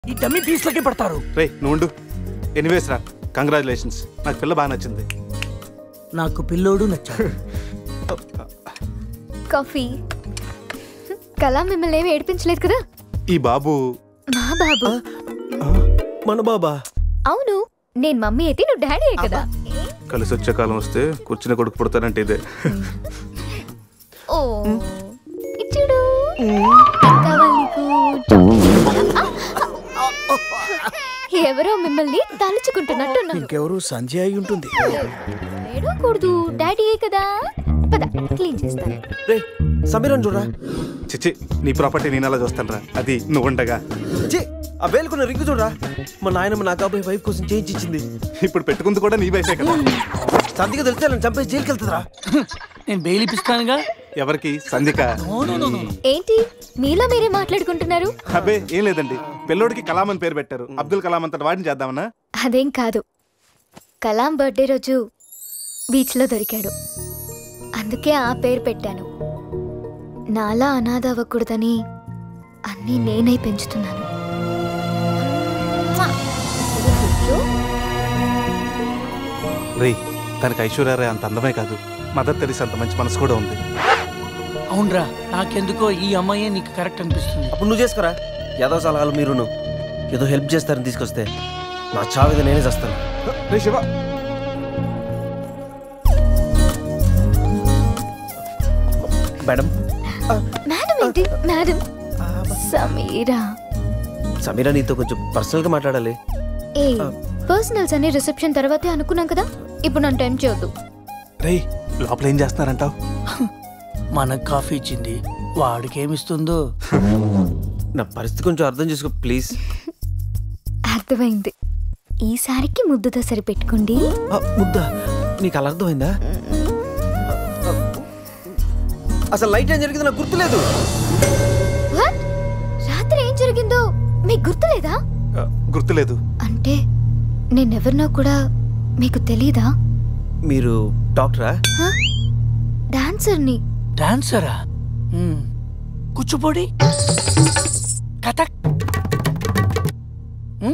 ఈ డమ్మీ పీస్లకే పడతారు రే నువ్వు ఎనీవేస్ రా కంగ్రాచులేషన్స్ నాకు పిల్ల బాగా నచ్చింది నాకు పిల్లోడు నచ్చాడు కాఫీ కళా మిమ్మల్ని ఏమి ఏడిపించలేదు కదా ఈ బాబు మా బాబు మన బాబా అవును నేను మమ్మీ అయితే నువ్వు డాడీ కదా కలిసి వచ్చే కాలం వస్తే కూర్చుని కొడుకు పుడతానంటే ఇదే ఓ ఇచ్చుడు కావాలి నీకు ఎవరో మిమ్మల్ని తలుచుకుంటున్నట్టున్నారు ఇంకెవరు సంధ్య అయి ఉంటుంది ఏడవకూడదు డాడీ కదా పద క్లీన్ చేస్తాను రే సమీరన్ చూడరా చిచ్చి నీ ప్రాపర్టీ నేను అలా చూస్తాను రా అది నువ్వు ఉండగా ఛీ, ఆ వేలుకున్న రింగు చూడరా మా నాయనమ్మ నా కాబోయే వైఫ్ కోసం చేయించి ఇచ్చింది ఇప్పుడు పెట్టుకుంది కూడా నీ వయసే కదా సంతిగా తెలిస్తే నన్ను చంపేసి జైలుకి వెళ్తుందిరా నేను బెయిల్ ఇప్పిస్తానుగా ఎవరికి సంధిక ఏంటి మీలో మీరే మాట్లాడుకుంటున్నారు అబ్బే ఏం లేదండి పిల్లోడికి కలాం అని పేరు పెట్టారు అబ్దుల్ కలాం అంతటి వాడిని చేద్దామన్నా అదేం కాదు కలాం బర్త్డే రోజు బీచ్లో దొరికాడు అందుకే ఆ పేరు పెట్టాను నాలా అనాథ అవ్వకూడదని అన్నీ నేనై పెంచుతున్నాను రేయ్ తనకి ఐశ్వర్యరాయ్ అంత అందమే కాదు మదర్ తెరిసి అంత మంచి మనసు కూడా ఉంది అవునరా నాకెందుకో ఈ అమ్మాయే నీకు కరెక్ట్ అనిపిస్తుంది అప్పుడు నువ్వు చేసుకోరా ఏదో సలహాలు మీరును ఏదో హెల్ప్ చేస్తారని తీసుకొస్తే నా చావిద నేనే చేస్తాను రే శివ మేడం మేడం ఏంటి మేడం సమీరా సమీరా నీతో కొంచెం పర్సనల్గా మాట్లాడాలి ఏ పర్సనల్స్ అనే రిసెప్షన్ తర్వాతే అనుకున్నాం కదా ఇప్పుడు నన్ను టైం చేయొద్దు రేయ్ లోపల ఏం చేస్తున్నారంటావు మనకు కాఫీ ఇచ్చింది వాడికి ఏమిస్తుందో నా పరిస్థితి కొంచెం అర్థం చేసుకో ప్లీజ్ అర్థమైంది ఈసారికి ముద్దుతో సరిపెట్టుకోండి ముద్ద నీకు అలా అర్థమైందా అసలు లైట్ ఏం జరిగింది నాకు గుర్తులేదు What? రాత్రి ఏం జరిగిందో మీకు గుర్తులేదా ఆ, గుర్తులేదు అంటే నేనెవరినో కూడా మీకు తెలీదా మీరు డాక్టరా హ? డాన్సర్ని డాన్సరా మ్మ్. కూచిపూడి కథక్ మ్మ్?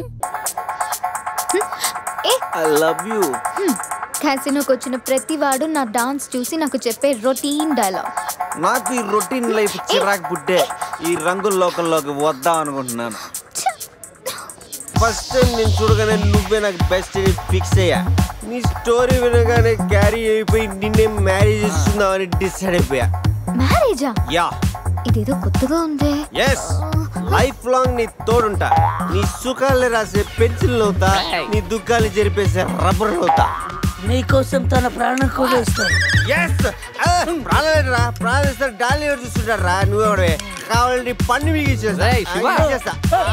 ఏ ఐ లవ్ యూ క్యాసినోకి వచ్చిన ప్రతి వాడు నా డాన్స్ చూసి నాకు చెప్పే రొటీన్ డైలాగ్ నాకు ఈ రొటీన్ లైఫ్ చిరాకు పుట్టే ఈ రంగుల లోకంలోకి వద్దాం అనుకుంటున్నాను ఫస్ట్ టైం నేను చూడగానే నువ్వే నాకు బెస్ట్ అని ఫిక్స్ అయ్యా నీ స్టోరీ వినగానే క్యారీ అయిపోయి నిన్నే మ్యారేజ్ చేస్తున్నామని డిసైడ్ అయిపోయా మ్యారేజా యా ఇదేదో కొత్తగా ఉందే ఎస్ లైఫ్ లాంగ్ నీ తోడుంటా నీ సుఖాలు రాసే పెన్సిల్ అవుతా నీ దుఃఖాలు జరిపేసే రబ్బర్ అవుతా నీకోసం తన ప్రాణం కూడా ఇస్తాడు ఎస్ ప్రాణాలేరా ప్రాణాలు ఇస్తారు డాలి ఎవరు చూస్తుంటారు రా నువ్వెవడే కావాలంటే పన్ను మీకు ఇచ్చేస్తా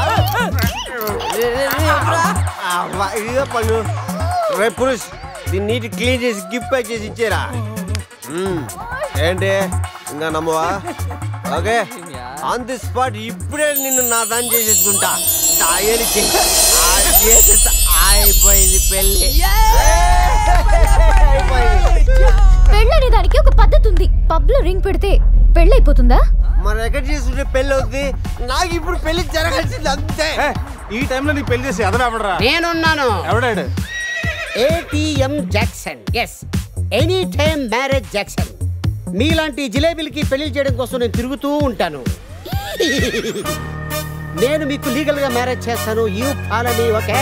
ఇదిగో పన్ను రే పురుష్ దీన్ని నీటి క్లీన్ చేసి గిఫ్ట్ ప్యాక్ చేసి ఇచ్చేరా మ్మ్. ఏంటి ఇంకా నమ్మవా ఓకే ఆన్ ది స్పాట్ ఇప్పుడే నిన్ను నా దాన్ని చేసేసుకుంటా దాయని చేసేస్తా అయిపోయింది పెళ్ళి అయిపోయింది పెళ్ళనే దానికి ఒక పద్ధతి ఉంది పబ్ లో రింగ్ పెడితే పెళ్ళైపోతుందా మనం ఎక్కడ చేసుకుంటే పెళ్ళి అవుద్ది నాకు ఇప్పుడు పెళ్లి జరగాల్సింది అంతే ఏ, ఈ టైంలో నీకు పెళ్లి చేసి ఎదరాబడరా నేనున్నాను ఎవడాడు ATM Jackson yes any time marriage Jackson మీలాంటి జిలేబీలకి పెళ్లి చేయడం కోసం నేను తిరుగుతూ ఉంటాను నేను మీకు లీగల్ గా మ్యారేజ్ చేస్తాను యూ ఫాలో ఓకే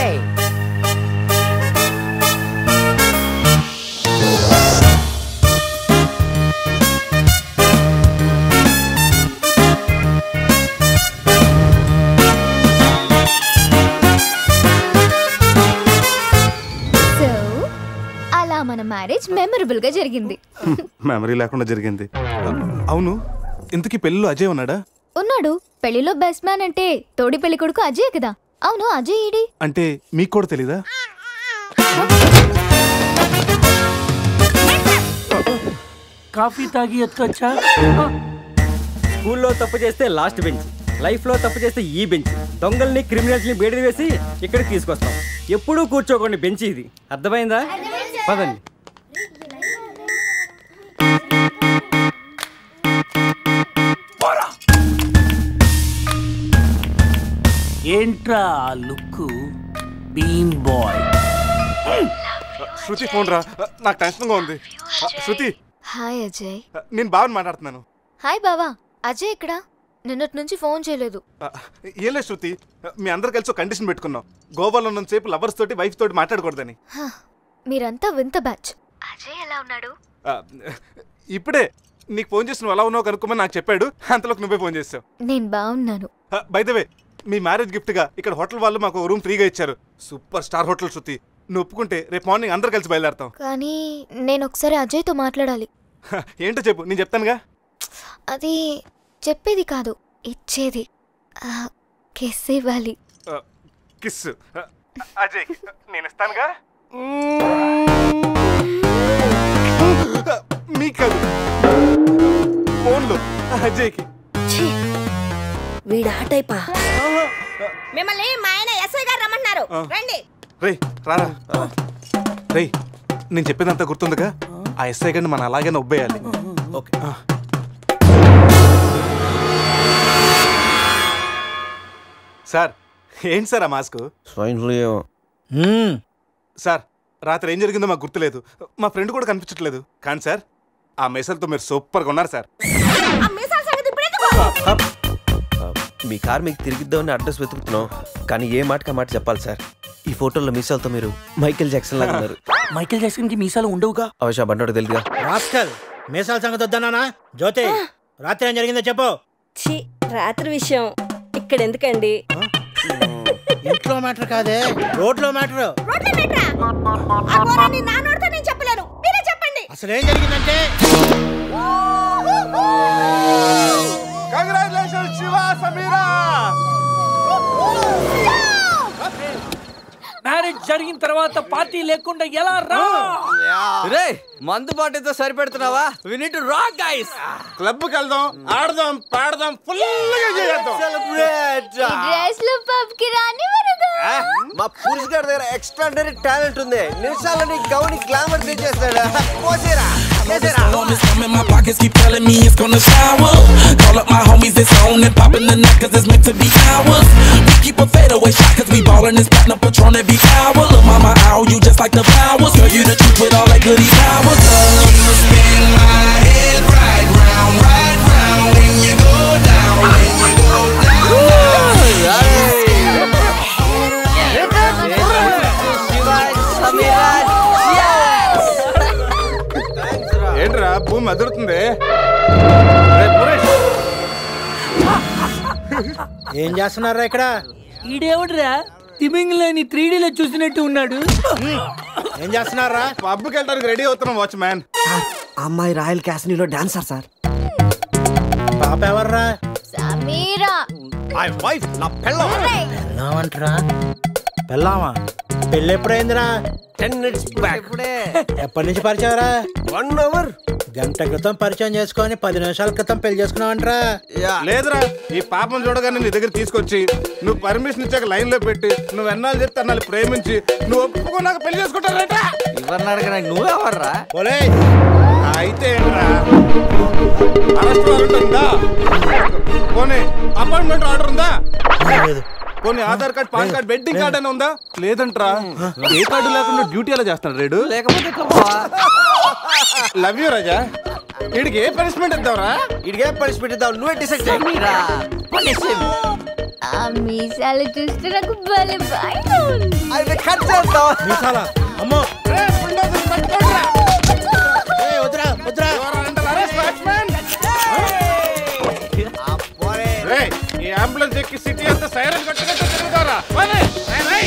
సో అలా మన మ్యారేజ్ మెమరబుల్ గా జరిగింది మెమరీ లేకుండా జరిగింది అవును ఇంతకీ పెళ్ళిలో అజయ్ ఉన్నాడా ఉన్నాడు పెళ్లిలో బెస్ట్ మ్యాన్ అంటే తోడి పెళ్లి కొడుకు అజయ్ కదా అవును అజయ్ ఈడి అంటే మీకు కూడా తెలీదా కాఫీ తాగి ఎత్తుకొచ్చా స్కూల్లో తప్పు చేస్తే లాస్ట్ బెంచ్ లైఫ్లో తప్పు చేస్తే ఈ బెంచ్ దొంగల్ని క్రిమినల్స్ని బయట వేసి ఇక్కడికి తీసుకొస్తాం ఎప్పుడూ కూర్చోకండి బెంచ్ ఇది అర్థమైందా పదండి ఏంట్రా ఆ look bean boy Shruti phone రా నాకు టెన్షన్గా ఉంది ఆ, శృతి హాయ్ అజయ్ ఆ, నేను బావని మాట్లాడుతున్నాను హాయ్ బావా అజయ్ ఇక్కడ నిన్నటి నుంచి ఫోన్ చేయలేదు ఆ, ఏం లేదు శృతి మీ అందరు కలిసి ఒక కండిషన్ పెట్టుకున్నాం గోవాలో ఉన్నంతసేపు లవర్స్ తోటి వైఫ్ తోటి మాట్లాడకూడదని హ, మీరంతా వింత బ్యాచ్ అజయ్ ఎలా ఉన్నాడు ఆ, ఇప్పుడే నీకు ఫోన్ చేసి నువ్వు ఎలా ఉన్నావు కనుక్కోమని నాకు చెప్పాడు అంతలోకి నువ్వే ఫోన్ చేసావు నేను బాగున్నాను బైదవే మీ మ్యారేజ్ గిఫ్ట్గా ఇక్కడ హోటల్ వాళ్ళు మాకు రూమ్ ఫ్రీగా ఇచ్చారు సూపర్ స్టార్ హోటల్ శృతి నువ్వు ఒప్పుకుంటే రేపు మార్నింగ్ అందరు కలిసి బయలుదేరతాం కానీ నేను ఒకసారి అజయ్తో మాట్లాడాలి హ, ఏంటో చెప్పు నేను చెప్తానుగా అది చెప్పేది కాదు ఇచ్చేది ఆ, కిస్ ఇవ్వాలి ఆ, కిస్ ఆ, అజయ్ నేను ఇస్తానుగా మీకు కాదు ఫోన్లో అజయ్కి వీడా టైపా మిమ్మల్ని మా ఆయన ఎస్ఐ గారు రమ్మన్నారు ఆ. రండి రేయ్ రారా రేయ్ నేను చెప్పేదంతా గుర్తుందిగా ఆ ఎస్ఐ గారిని మనం అలాగే నొబ్బేయాలి ఓకే సార్ ఏంటి సార్ ఆ మాస్క్ స్వైన్ ఫ్లూ ఏమో సార్ రాత్రి ఏం జరిగిందో మాకు గుర్తులేదు మా ఫ్రెండ్ కూడా కనిపించట్లేదు కానీ సార్ ఆ మెసల్తో మీరు సూపర్గా ఉన్నారు సార్ ఆ మీసాల సంగతి ఇప్పుడు ఎందుకు? ఆ, మీ కార్ మీకు తిరిగిద్దామని అడ్రస్ వెతుకుతున్నాం కానీ ఏ మాటకి ఆ మాట చెప్పాలి సార్ ఈ ఫోటోలో మీసాలతో మీరు మైకేల్ జాక్సన్ లాగా ఉన్నారు మైకేల్ జాక్సన్ కి మీసాలు ఉండవుగా అవశ్య బండోడు తెలుగుగా రాస్కల్ మీసాల సంగతి వద్దన్నానా జ్యోతి రాత్రి ఏం జరిగిందో చెప్పు ఛీ రాత్రి విషయం ఇక్కడ ఎందుకండి ఇంట్లో మ్యాటర్ కాదే రోడ్లో మ్యాటర్ రోడ్ల మీట్రా ఆ ఘోరాన్ని నా నోటితో నేను చెప్పలేను మీరే చెప్పండి అసలు ఏం జరిగిందంటే కంగ్రాచులేషన్ శివ సమీరా మ్యారేజ్ జరిగిన తర్వాత పార్టీ లేకుండా ఎలా రా రే మందు బాటితో సరిపెడుతున్నావా we need to rock guys క్లబ్కి వెళ్దాం ఆడదాం పాడదాం ఫుల్గా చేద్దాం డ్రెస్ లో పబ్ కి రాని వరదు మా పురుష్ గారి దగ్గర ఎక్స్ట్రాడనరీ టాలెంట్ ఉంది నిమిషాలని గౌని గ్లామర్ తెచ్చేస్తాడు పోసేరా చేసేరా Storm is coming, my pockets keep telling me it's gonna shower. Call up my homies, it's on and popping the night cause it's meant to be ours. We keep a fadeaway shot cause we ballin' this platinum patron every hour. Look, mama, ow, you just like the flowers. Girl, you the truth with all that goody powers. Love you spin my head right round, right round when you go down, when you go down. ఏంట్రా భూమి అదురుతుంది రే, పురేష్, ఏం చేస్తున్నారా ఇక్కడ ఈడేవడ్రా తిమింగ్లని three లో చూసినట్టు ఉన్నాడు ఏం చేస్తున్నారా పబ్కి వెళ్ళడానికి రెడీ అవుతున్నాం వాచ్ మ్యాన్ అమ్మాయి రాయల్ క్యాసినీలో డాన్సర్ సార్ పాప ఎవర్రా సమీరా మై వైఫ్ నా పెళ్ళం పెళ్ళామంటరా పెళ్ళామా పెళ్ళి ఎప్పుడైందిరా టెన్ మినిట్స్ బ్యాక్ ఎప్పటి నుంచి పరిచయరా వన్ అవర్ గంట క్రితం పరిచయం చేసుకొని పది నిమిషాల క్రితం పెళ్లి చేసుకున్నావంటరా లేదురా ఈ పాపం చూడగానే నీ దగ్గర తీసుకొచ్చి నువ్వు పర్మిషన్ ఇచ్చాక లైన్ లో పెట్టి నువ్వు ఎన్నాళ్ళు చెప్తే అన్నాళ్ళు ప్రేమించి నువ్వు ఒప్పుకున్నాక పెళ్లి చేసుకుంటారట ఎవరిని అడగనా నువ్వెవర్రా ఓలే అయితే ఏంట్రా అరెస్ట్ వారెంట్ ఉందా పోనీ అపాయింట్మెంట్ ఆర్డర్ ఉందా పోనీ Aadhaar card PAN card wedding card అని ఉందా లేదంట్రా ఏ కార్డు లేకుండా డ్యూటీ ఎలా చేస్తాడు రేడు లేకపోతే ఎట్లా బావా? లవ్ యూ రాజా వీడికి ఏ పనిష్మెంట్ ఇద్దాంరా ఇడిగే పనిష్మెంట్ ఇద్దాం నువ్వే డిసైడ్ చేయి మీరా punish him. ఆ మీసాలు చూస్తే నాకు భలే భయంగా ఉంది అయితే కట్ చేద్దాం మీసాలా అమ్మో రే, bulldozer పట్టుకోండిరా. ఏయ్, వద్దురా వద్దురా You are under arrest, watchman. పోరే. రే, ఈ అంబులెన్స్ ఎక్కి సిటీ అంతా సైరన్ కొట్టుకుంటూ తిరుగుతారా పోనీ. రేయ్, రేయ్.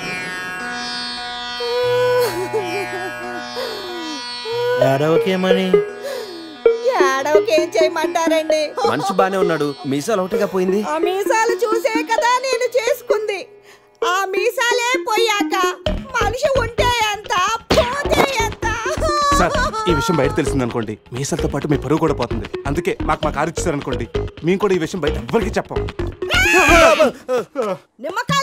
ఏడవకేమని ఏడవకి ఏం చేయమంటారండి మనిషి బానే ఉన్నాడు మీసాలు ఒకటిగా పోయింది ఆ మీసాలు చూసే కదా నేను చేసుకుంది ఆ మీసాలే పోయాక మనిషి ఉంటే ఎంత పోతే ఎంత సార్ ఈ విషయం బయట తెలిసింది అనుకోండి మీసలతో పాటు మీ పరువు కూడా పోతుంది అందుకే మాకు మా కారు ఇచ్చారనుకోండి మేము కూడా ఈ విషయం బయట ఎవ్వరికి చెప్పం నిమ్మకాయలు